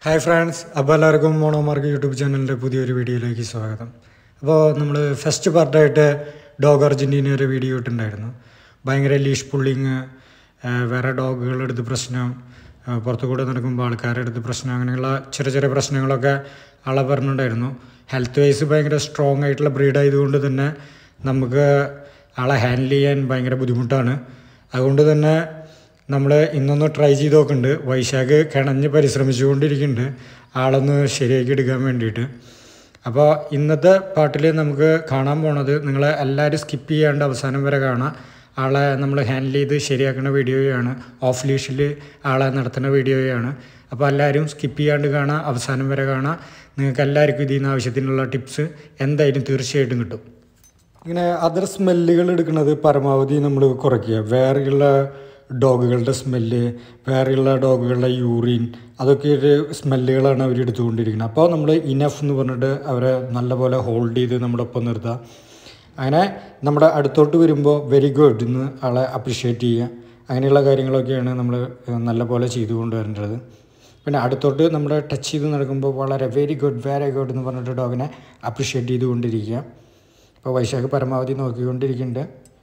Hi friends അപ്പോൾ എല്ലാവർക്കും മോണോമാർക്ക് YouTube ചാനലിൻ്റെ പുതിയൊരു വീഡിയോയിലേക്ക് സ്വാഗതം അപ്പോൾ നമ്മൾ ഫസ്റ്റ് പാർട്ടായിട്ട് ഡോഗ് അർജൻറ്റീന ഒരു വീഡിയോ ഇട്ടുണ്ടായിരുന്നു ഭയങ്കര ലീഷ് പുള്ളിങ് വേറെ ഡോഗുകളുടെ അടുത്ത് പ്രശ്നം ആ, പുറത്തു കൂടെ നടക്കുമ്പോൾ ആൾക്കാരുടെ അടുത്ത് പ്രശ്നം അങ്ങനെയുള്ള ചെറിയ ചെറിയ പ്രശ്നങ്ങളൊക്കെ ആളെ പറഞ്ഞിട്ടുണ്ടായിരുന്നു ഹെൽത്ത് വൈസ് ഭയങ്കര സ്ട്രോങ് ആയിട്ടുള്ള ബ്രീഡ് ആയതുകൊണ്ട് തന്നെ നമുക്ക് ആളെ ഹാൻഡിൽ ചെയ്യാൻ ഭയങ്കര ബുദ്ധിമുട്ടാണ് അതുകൊണ്ട് തന്നെ നമ്മൾ ഇന്നൊന്ന് ട്രൈ ചെയ്ത് നോക്കുന്നുണ്ട് വൈശാഖ് കിണഞ്ഞ് പരിശ്രമിച്ചുകൊണ്ടിരിക്കുന്നുണ്ട് ആളൊന്ന് ശരിയാക്കി എടുക്കാൻ വേണ്ടിയിട്ട് അപ്പോൾ ഇന്നത്തെ പാട്ടിൽ നമുക്ക് കാണാൻ പോണത് നിങ്ങൾ എല്ലാവരും സ്കിപ്പ് ചെയ്യാണ്ട് അവസാനം വരെ കാണാം ആളെ നമ്മൾ ഹാൻഡിൽ ചെയ്ത് ശരിയാക്കുന്ന വീഡിയോയാണ് ഓഫ് ലീഷിൽ ആളെ നടത്തുന്ന വീഡിയോയാണ് അപ്പോൾ എല്ലാവരും സ്കിപ്പ് ചെയ്യാണ്ട് കാണാം അവസാനം വരെ കാണാം നിങ്ങൾക്ക് എല്ലാവർക്കും ഇതിൽ നിന്ന് ആവശ്യത്തിനുള്ള ടിപ്സ് എന്തായാലും തീർച്ചയായിട്ടും കിട്ടും ഇങ്ങനെ അതർ സ്മെല്ലുകൾ എടുക്കുന്നത് പരമാവധി നമ്മൾ കുറയ്ക്കുക വേറെയുള്ള ഡോഗുകളുടെ സ്മെല്ല് വേറെയുള്ള ഡോഗുകളുടെ യൂറിൻ അതൊക്കെ ഒരു സ്മെല്ലുകളാണ് അവർ എടുത്തുകൊണ്ടിരിക്കുന്നത് അപ്പോൾ നമ്മൾ ഇനഫ് എന്ന് പറഞ്ഞിട്ട് അവരെ നല്ലപോലെ ഹോൾഡ് ചെയ്ത് നമ്മുടെ ഒപ്പം നിർത്തുക അങ്ങനെ നമ്മുടെ അടുത്തോട്ട് വരുമ്പോൾ വെരി ഗുഡ് എന്ന് ആളെ അപ്രിഷ്യേറ്റ് ചെയ്യുക അങ്ങനെയുള്ള കാര്യങ്ങളൊക്കെയാണ് നമ്മൾ നല്ലപോലെ ചെയ്തുകൊണ്ട് വരേണ്ടത് പിന്നെ അടുത്തോട്ട് നമ്മൾ ടച്ച് ചെയ്ത് നടക്കുമ്പോൾ വളരെ വെരി ഗുഡ് വെരി ഗുഡ് എന്ന് പറഞ്ഞിട്ട് ഡോഗിനെ അപ്രിഷ്യേറ്റ് ചെയ്തുകൊണ്ടിരിക്കുക അപ്പോൾ വൈശാഖ് പരമാവധി നോക്കിക്കൊണ്ടിരിക്കുന്നുണ്ട്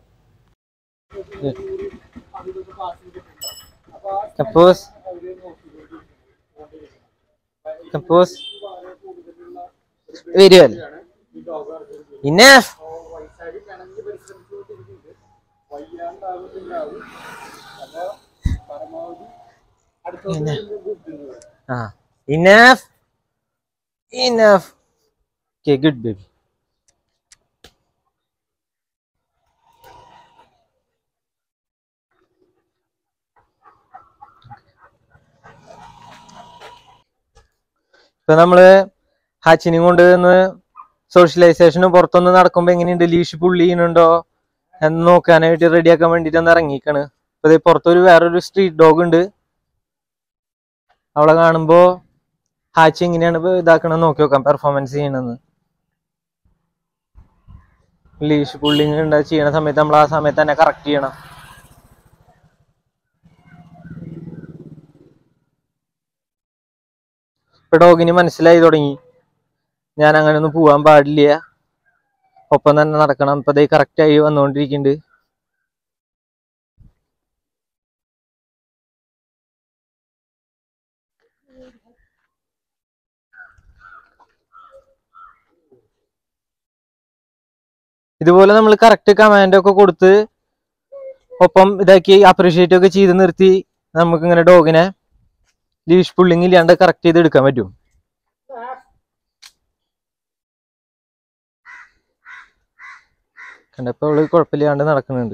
Compose. Compose. Very well. Enough. Ah, enough. Enough. Okay, good baby. ഇപ്പൊ നമ്മള് ഹാച്ചിനും കൊണ്ട് ഒന്ന് സോഷ്യലൈസേഷന് പുറത്തൊന്ന് നടക്കുമ്പോ എങ്ങനെയുണ്ട് ലീഷ് പുള്ളി ചെയ്യുന്നുണ്ടോ എന്ന് നോക്കാനായിട്ട് റെഡിയാക്കാൻ വേണ്ടിട്ട് ഒന്ന് ഇറങ്ങിക്കാണ് ഇപ്പൊ ദേ പുറത്തൊരു വേറൊരു സ്ട്രീറ്റ് ഡോഗ് ഉണ്ട് അവളെ കാണുമ്പോ ഹാച്ചി എങ്ങനെയാണ് ഇപ്പൊ ഇതാക്കണെന്ന് നോക്കി നോക്കാം പെർഫോമൻസ് ചെയ്യണെന്ന് ലീഷ് പുള്ളിങ് ഉണ്ടാ ചെയ്യണ സമയത്ത് നമ്മൾ ആ സമയത്ത് തന്നെ കറക്റ്റ് ചെയ്യണം ഇപ്പൊ ഡോഗിന് മനസ്സിലായി തുടങ്ങി ഞാൻ അങ്ങനെ ഒന്നും പോവാൻ പാടില്ല ഒപ്പം തന്നെ നടക്കണം ഇപ്പൊ ദേ കറക്റ്റ് ആയി വന്നുകൊണ്ടിരിക്കുന്നുണ്ട് ഇതുപോലെ നമ്മൾ കറക്റ്റ് കമാൻഡ് ഒക്കെ കൊടുത്ത് ഒപ്പം ഇതാക്കി അപ്രീഷിയേറ്റ് ഒക്കെ ചെയ്ത് നിർത്തി നമുക്ക് ഇങ്ങനെ ഡോഗിനെ ലീഷ് പുള്ളിങ് ഇല്ലാണ്ട് കറക്റ്റ് ചെയ്ത് എടുക്കാൻ പറ്റും കണ്ടപ്പോ അവള് കുഴപ്പമില്ലാണ്ട് നടക്കുന്നുണ്ട്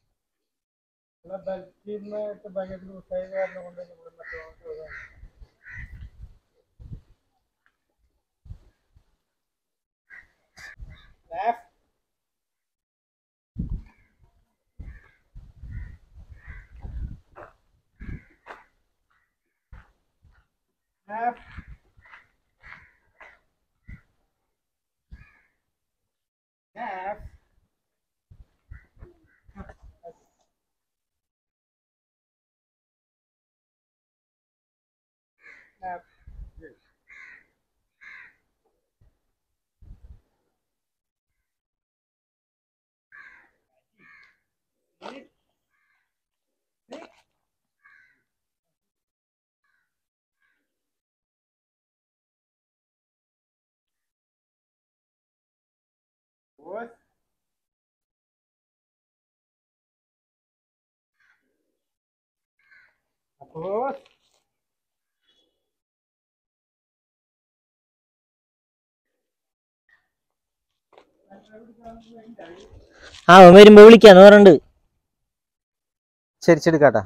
ആ അവൻ വരുമ്പോ വിളിക്കാന്ന് പറഞ്ഞിട്ടുണ്ട് ശരി ശരി കാട്ടാ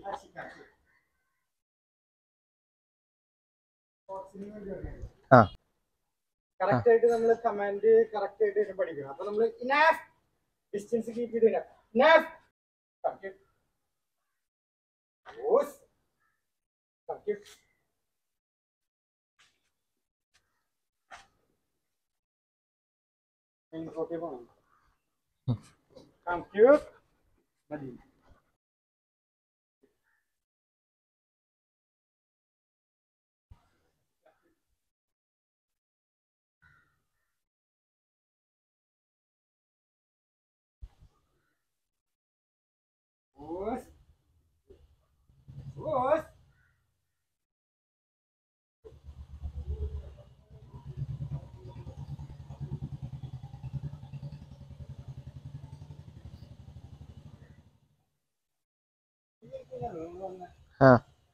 ആ കറക്റ്റ് ആയിട്ട് നമ്മൾ കമാൻഡ് കറക്റ്റ് ആയിട്ട് തന്നെ പഠിക്കണം അപ്പൊ നമ്മൾ ഇനാഫ് ഡിസ്റ്റൻസ് കീപ്പ് ചെയ്ത് ഇനാഫ് കമ്പ്യൂട്ട് മതി Os. Os. ആ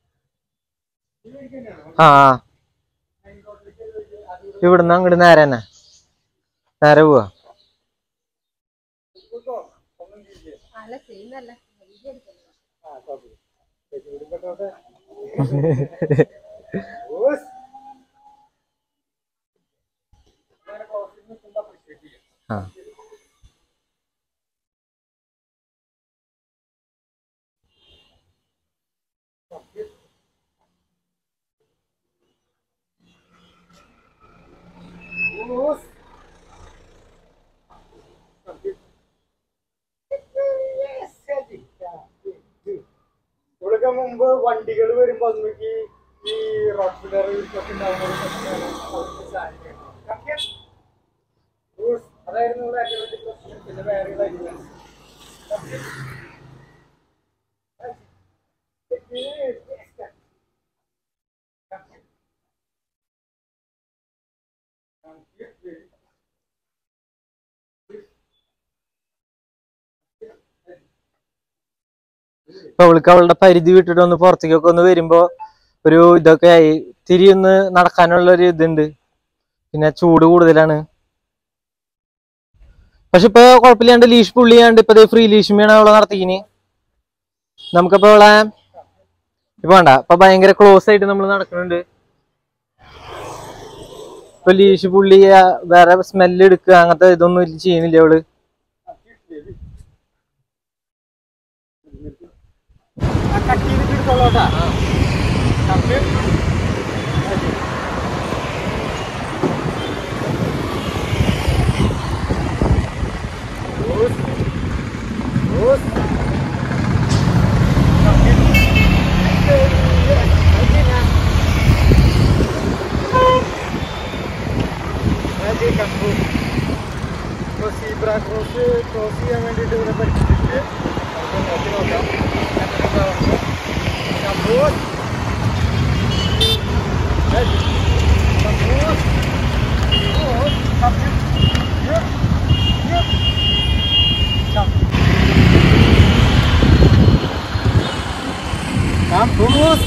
ആ ആ. ഇവിടുന്ന് അങ്ങോട്ട് നേരെ തന്നെ നേരെ പോവാ അല്ല ചെയ്യുന്നല്ല വീഡിയോ എടുക്കുന്നു Os. ആ Os. ഇവിടൊക്കെ മുമ്പ് വണ്ടികൾ വരുമ്പോ അതിലേക്ക് ഈ റോഡ് ഫില്ലർ ഒക്കെ ഉണ്ടാവുന്ന ഒരു പ്രശ്നമാണ് അവർക്ക് സാധിക്കുന്നത്. ഓക്കേ? Os. അതായിരുന്നു ഇവിടെ ഏറ്റവും വലിയ പ്രശ്നം പിന്നെ വേറെ ലൈസൻസ് ഇപ്പൊ അവൾക്ക് അവളുടെ പരിധി വിട്ടിട്ട് ഒന്ന് പുറത്തേക്കൊക്കെ ഒന്ന് വരുമ്പോ ഒരു ഇതൊക്കെ ആയി തിരി ഒന്ന് നടക്കാനുള്ള ഒരു ഇതുണ്ട് പിന്നെ ചൂട് കൂടുതലാണ് പക്ഷെ ഇപ്പൊ കുഴപ്പമില്ലാണ്ട് ലീഷ് പുള്ളിയാണ്ട് ഇപ്പൊ ഫ്രീ ലീഷുമാണ് അവളെ നടത്തിക്കിന് നമുക്കിപ്പോ അവളെ ഇപ്പൊ വേണ്ട ഇപ്പൊ ഭയങ്കര ക്ലോസ് ആയിട്ട് നമ്മൾ നടക്കുന്നുണ്ട് ഇപ്പൊ ലീഷ് പുള്ളി ആ, വേറെ സ്മെല്ല് എടുക്കുക അങ്ങനത്തെ ഇതൊന്നും ഇല്ല- ചെയ്യുന്നില്ല അവള് കട്ട് ചെയ്തിട്ട് എടുത്തോളൂട്ടാ കട്ട് സീബ്ര ക്രോസ് ക്രോസ് ചെയ്യാൻ വേണ്ടിയിട്ട് ഇവിടെ പഠിച്ചിട്ട് നമുക്ക് നോക്കി നോക്കാം എത്ര Campus. Campus. Campus. Yuk. Yuk. Campus.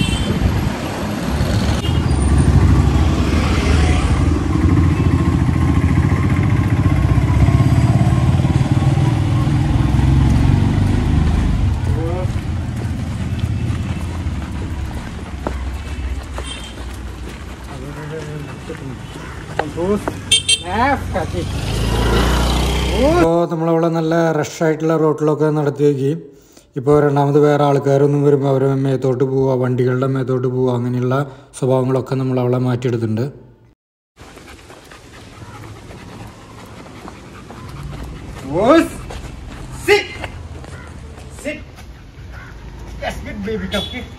ഇപ്പോൾ നമ്മളവിടെ നല്ല റഷ് ആയിട്ടുള്ള റോട്ടിലൊക്കെ നടത്തി നോക്കി ഇപ്പോൾ രണ്ടാമത് വേറെ ആൾക്കാരൊന്നും വരുമ്പോൾ അവരെ മേത്തോട്ട് പോവുക വണ്ടികളുടെ മേത്തോട്ട് പോവുക അങ്ങനെയുള്ള സ്വഭാവങ്ങളൊക്കെ നമ്മൾ അവളെ മാറ്റിയെടുത്തിട്ടുണ്ട് Sit. Sit. Yes, good baby, come here.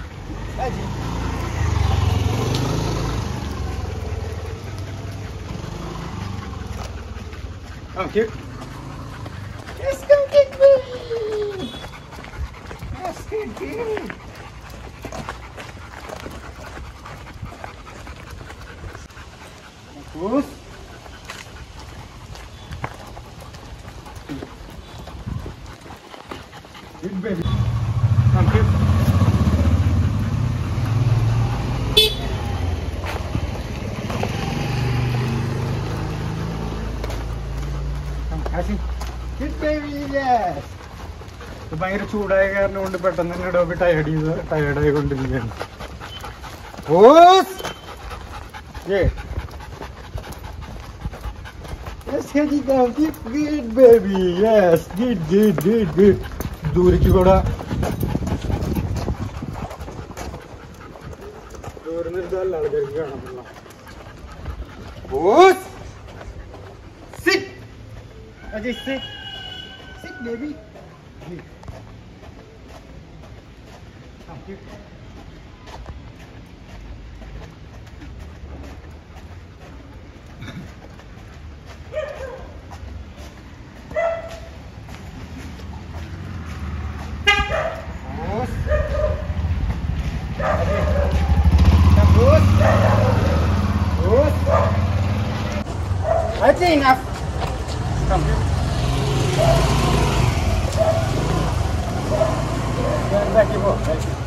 Come here. Yes, come get me. Yes, good baby. Push. Good baby. Come here. Come, Cassie. Good baby, yes. Good ഭയങ്കര ചൂടായ കാരണം കൊണ്ട് പെട്ടെന്ന് തന്നെ ഡോബി ടയർഡ് ചെയ്ത് ടയർഡായി കൊണ്ടിരിക്കുകയാണ് Oz Yeah. Yes, here you go. Good, good, baby. Yes, good, good, good, good. ദൂരേക്ക് കൂടെ ദൂരം നിർത്താല്ല ആൾക്കാർക്ക് കാണാൻ Oz sit Ajay sit sit baby That's enough. Come here. Go back, you go. Back you.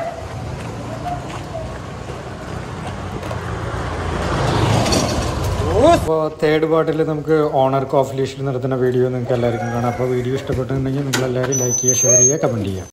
അപ്പോൾ തേർഡ് പാർട്ടിൽ നമുക്ക് ഓണർ കോഫ് ലീഷിൽ നടത്തുന്ന വീഡിയോ നിങ്ങൾക്ക് എല്ലാവർക്കും കാണാം അപ്പോൾ വീഡിയോ ഇഷ്ടപ്പെട്ടിട്ടുണ്ടെങ്കിൽ നിങ്ങൾ എല്ലാവരും ലൈക്ക് ചെയ്യുക ഷെയർ ചെയ്യുക കമൻറ്റ് ചെയ്യുക